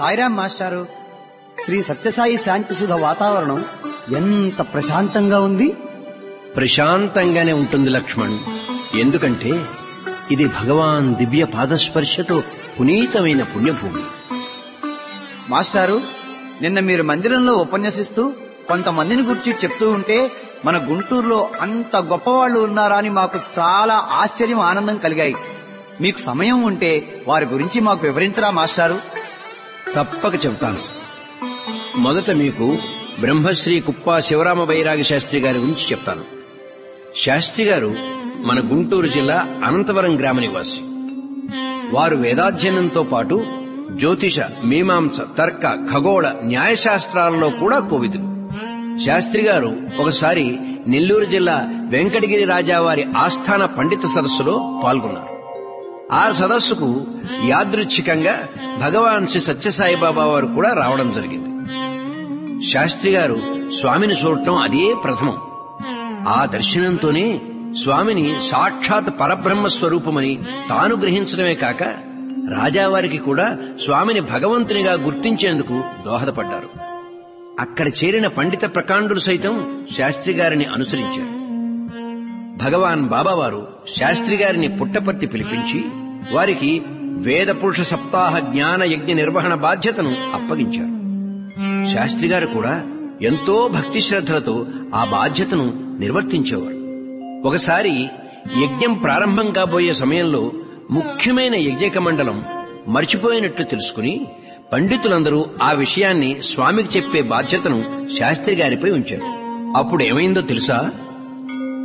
సాయిరామ్ మాస్టారు శ్రీ సత్యసాయి శాంతి సుధ వాతావరణం ఎంత ప్రశాంతంగా ఉంది ప్రశాంతంగానే ఉంటుంది లక్ష్మణ్ ఎందుకంటే ఇది భగవాన్ దివ్య పాదస్పర్శతో పునీతమైన పుణ్యభూమి మాస్టారు నిన్న మీరు మందిరంలో ఉపన్యసిస్తూ కొంతమందిని గురించి చెప్తూ ఉంటే మన గుంటూరులో అంత గొప్పవాళ్ళు ఉన్నారా అని మాకు చాలా ఆశ్చర్యం ఆనందం కలిగాయి మీకు సమయం ఉంటే వారి గురించి మాకు వివరించరా మాస్టారు తప్పక చెబుతాను మొదట మీకు బ్రహ్మశ్రీ కుప్పా శివరామ బైరాగి శాస్త్రి గారి గురించి చెప్తాను శాస్త్రి గారు మన గుంటూరు జిల్లా అనంతవరం గ్రామ నివాసి వారు వేదాధ్యయనంతో పాటు జ్యోతిష మీమాంస తర్క ఖగోళ న్యాయశాస్త్రాలలో కూడా కోవిదులు శాస్త్రి గారు ఒకసారి నెల్లూరు జిల్లా వెంకటగిరి రాజావారి ఆస్థాన పండిత సదస్సులో పాల్గొన్నారు ఆ సదస్సుకు యాదృచ్ఛికంగా భగవాన్ శ్రీ సత్యసాయిబాబా వారు కూడా రావడం జరిగింది శాస్త్రి గారు స్వామిని చూడటం అదే ప్రథమం ఆ దర్శనంతోనే స్వామిని సాక్షాత్ పరబ్రహ్మ స్వరూపమని తాను గ్రహించడమే కాక రాజావారికి కూడా స్వామిని భగవంతునిగా గుర్తించేందుకు దోహదపడ్డారు అక్కడ చేరిన పండిత ప్రకాండులు సైతం శాస్త్రి గారిని అనుసరించారు భగవాన్ బాబావారు శాస్త్రి గారిని పుట్టపర్తి పిలిపించి వారికి వేద పురుష సప్తాహ జ్ఞాన యజ్ఞ నిర్వహణ బాధ్యతను అప్పగించారు శాస్త్రి గారు కూడా ఎంతో భక్తి శ్రద్ధలతో ఆ బాధ్యతను నిర్వర్తించేవారు ఒకసారి యజ్ఞం ప్రారంభం కాబోయే సమయంలో ముఖ్యమైన యజ్ఞక మండలం మర్చిపోయినట్లు తెలుసుకుని పండితులందరూ ఆ విషయాన్ని స్వామికి చెప్పే బాధ్యతను శాస్త్రి గారిపై ఉంచారు అప్పుడు ఏమైందో తెలుసా